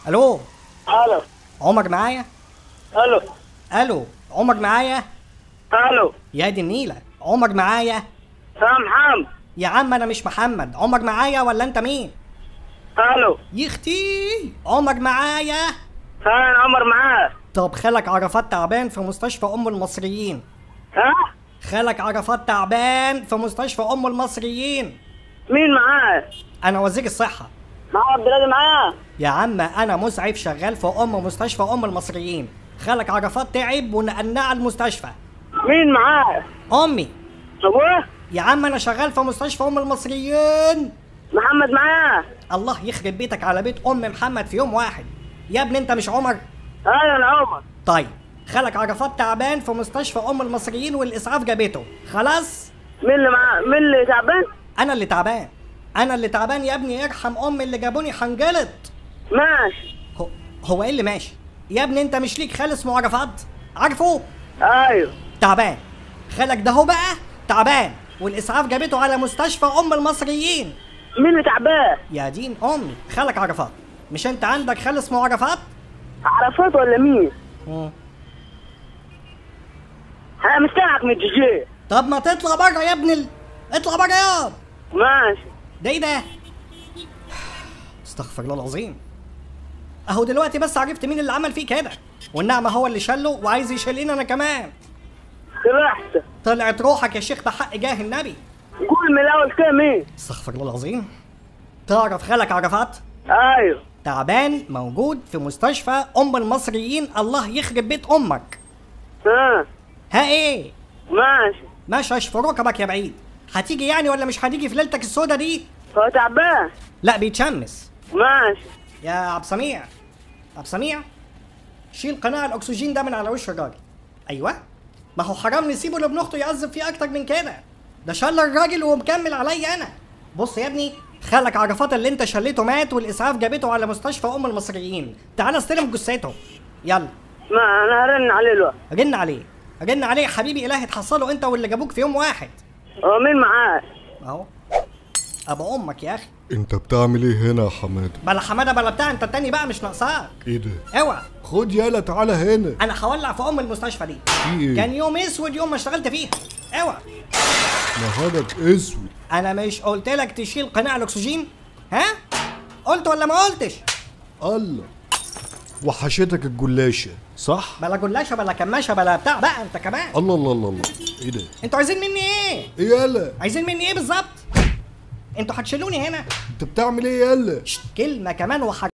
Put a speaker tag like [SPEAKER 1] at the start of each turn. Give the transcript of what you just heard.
[SPEAKER 1] الو
[SPEAKER 2] الو
[SPEAKER 1] عمر معايا
[SPEAKER 2] الو
[SPEAKER 1] الو عمر معايا
[SPEAKER 2] الو
[SPEAKER 1] يا دي النيله عمر معايا
[SPEAKER 2] سام حام
[SPEAKER 1] يا عم انا مش محمد عمر معايا ولا انت مين
[SPEAKER 2] الو
[SPEAKER 1] يختي عمر معايا
[SPEAKER 2] فين عمر معاه
[SPEAKER 1] طب خالك عرفات تعبان في مستشفى ام المصريين
[SPEAKER 2] ها
[SPEAKER 1] خالك عرفات تعبان في مستشفى ام المصريين
[SPEAKER 2] مين معاه
[SPEAKER 1] انا وزير الصحه
[SPEAKER 2] معاه عبد الهادي معاه
[SPEAKER 1] يا عم انا مسعف شغال في ام مستشفى ام المصريين خالك عرفات تعب ونقلناه على المستشفى
[SPEAKER 2] مين معاه
[SPEAKER 1] امي
[SPEAKER 2] ابوه
[SPEAKER 1] يا عم انا شغال في مستشفى ام المصريين
[SPEAKER 2] محمد معاه
[SPEAKER 1] الله يخرب بيتك على بيت ام محمد في يوم واحد يا ابني انت مش عمر
[SPEAKER 2] ايوه انا عمر
[SPEAKER 1] طيب خالك عرفات تعبان في مستشفى ام المصريين والاسعاف جابته خلاص
[SPEAKER 2] مين اللي معاه مين اللي تعبان
[SPEAKER 1] انا اللي تعبان انا اللي تعبان يا ابني ارحم امي اللي جابوني حنجلط
[SPEAKER 2] ماشي
[SPEAKER 1] هو, هو ايه اللي ماشي يا ابني انت مش ليك خال اسمه عرفات عارفه
[SPEAKER 2] ايوه
[SPEAKER 1] تعبان خالك ده هو بقى تعبان والاسعاف جابته على مستشفى ام المصريين
[SPEAKER 2] مين اللي تعبان
[SPEAKER 1] يا دين امي خالك عرفات مش انت عندك خال اسمه عرفات
[SPEAKER 2] عرفات ولا مين
[SPEAKER 1] مم.
[SPEAKER 2] انا مستنعك من الجي
[SPEAKER 1] طب ما تطلع بره يا ابن ال... اطلع بره يا
[SPEAKER 2] ماشي
[SPEAKER 1] ده ايه ده استغفر الله العظيم اهو دلوقتي بس عرفت مين اللي عمل فيه كده والنعمة هو اللي شله وعايز يشيلني انا كمان
[SPEAKER 2] سرحت
[SPEAKER 1] طلعت روحك يا شيخ بحق جاه النبي
[SPEAKER 2] قول من الاول كده مين
[SPEAKER 1] استغفر الله العظيم تعرف خالك عرفات
[SPEAKER 2] ايوه
[SPEAKER 1] تعبان موجود في مستشفى ام المصريين الله يخرب بيت امك
[SPEAKER 2] ها
[SPEAKER 1] ها ايه
[SPEAKER 2] ماشي
[SPEAKER 1] ماشي في ركبك يا بعيد هتيجي يعني ولا مش هتيجي في ليلتك السودا دي
[SPEAKER 2] هو تعبان
[SPEAKER 1] لا بيتشمس
[SPEAKER 2] ماشي
[SPEAKER 1] يا عبد سميع عبد سميع شيل قناع الاكسجين ده من على وش الراجل ايوه ما هو حرام نسيبه لابن اخته يعذب فيه اكتر من كده ده شل الراجل ومكمل عليا انا بص يا ابني خالك عرفات اللي انت شليته مات والاسعاف جابته على مستشفى ام المصريين تعال استلم جثته يلا
[SPEAKER 2] ما انا هرن عليه الوقت
[SPEAKER 1] رن عليه رن عليه يا حبيبي الهي تحصله انت واللي جابوك في يوم واحد
[SPEAKER 2] هو مين معاه
[SPEAKER 1] اهو ابو امك يا اخي
[SPEAKER 3] انت بتعمل ايه هنا يا حماده
[SPEAKER 1] بلا حماده بلا بتاع انت التاني بقى مش ناقصاك
[SPEAKER 3] ايه ده
[SPEAKER 1] اوعى
[SPEAKER 3] خد يالا تعالى هنا
[SPEAKER 1] انا هولع في ام المستشفى دي
[SPEAKER 3] في ايه
[SPEAKER 1] كان يوم اسود يوم ما اشتغلت فيها اوعى
[SPEAKER 3] نهارك اسود
[SPEAKER 1] انا مش قلت لك تشيل قناع الاكسجين ها قلت ولا ما قلتش
[SPEAKER 3] الله وحشتك الجلاشه صح
[SPEAKER 1] بلا جلاشه بلا كماشه بلا بتاع بقى انت كمان
[SPEAKER 3] الله الله الله الله ايه ده
[SPEAKER 1] انتوا عايزين مني ايه
[SPEAKER 3] ايه يالا
[SPEAKER 1] عايزين مني ايه بالظبط انتوا هتشيلوني هنا
[SPEAKER 3] انت بتعمل ايه يالا
[SPEAKER 1] شت، كلمه كمان وح